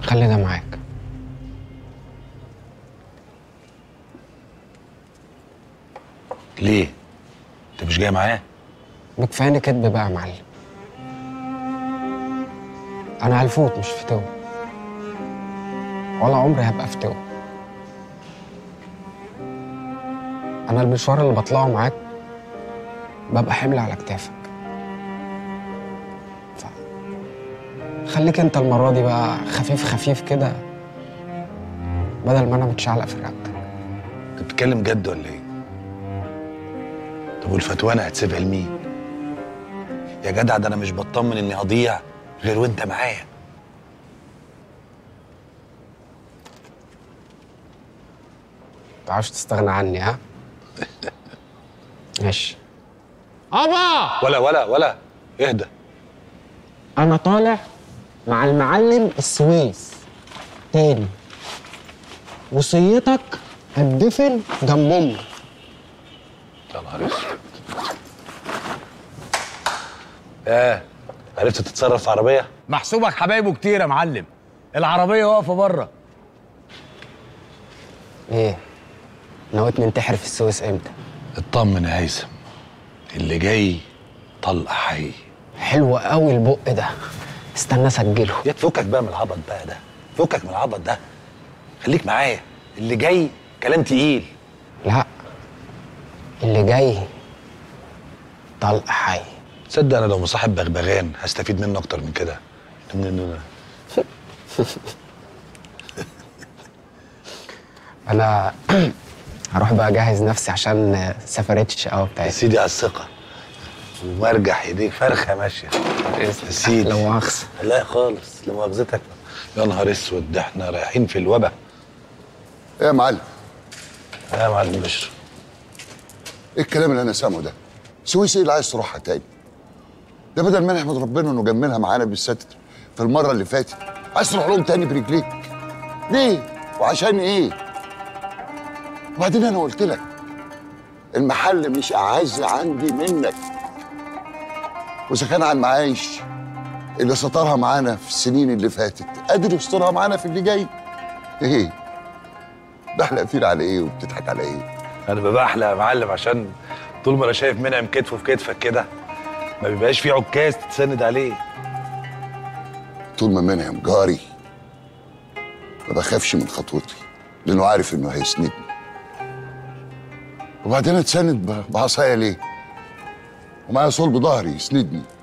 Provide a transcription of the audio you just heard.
خلي ده معاك ليه؟ انت مش جاي معايا؟ بكفاياني كدب بقى يا معلم انا هلفوت مش فتوة ولا عمري هبقى فتوة انا المشوار اللي بطلعه معاك ببقى حمل على كتافك ف... خليك انت المرة دي بقى خفيف خفيف كده بدل ما انا متشعلق في رقبتك انت بتتكلم جد ولا ايه؟ طب والفتوانه هتسيبها لمين؟ يا جدع ده انا مش بطمن اني اضيع غير وانت معايا متعرفش تستغنى عني ها ماشي ابا ولا ولا ولا اهدى انا طالع مع المعلم السويس تاني وصيتك هتدفن جنب امك يا نهار اسود ايه عرفت تتصرف في عربيه؟ محسوبك حبايبه كتير يا معلم العربية واقفة بره ايه نويت ننتحر في السويس امتى اطمن يا هيثم اللي جاي طلقه حي حلو قوي البق ده استنى اسجله يا تفكك بقى من العبط بقى ده فكك من العبط ده خليك معايا اللي جاي كلام تقيل لا اللي جاي طلق حي تصدق انا لو مصاحب بغبغان هستفيد منه اكتر من كده انا هروح بقى اجهز نفسي عشان سفرية الشقاوة يا بتاعتي سيدي على الثقه ومرجح ايديك فرخه ماشيه يا سيدي لو مؤاخذة لا خالص لمؤاخذتك يا نهار اسود ده احنا رايحين في الوبا ايه يا معلم يا معلم بشر ايه الكلام اللي انا سامعه ده سويس ايه اللي عايز تروحها تاني ده بدل ما نحمد ربنا انه جملها معانا بالستر في المره اللي فاتت عايز تروح لهم تاني برجليك ليه وعشان ايه وبعدين انا قلت لك المحل مش اعز عندي منك واذا كان على المعايش اللي سترها معانا في السنين اللي فاتت قادر يسترها معانا في اللي جاي ايه بحلق فيل على ايه وبتضحك على ايه انا ببقى احلى يا معلم عشان طول ما انا شايف منعم كتفه في كتفك كده ما بيبقاش في عكاز تتسند عليه طول ما منعم جاري ما بخافش من خطوتي لانه عارف انه هيسندني وبعدين اتسند ب- بعصايه ليه ومعايا صلب ظهري يسندني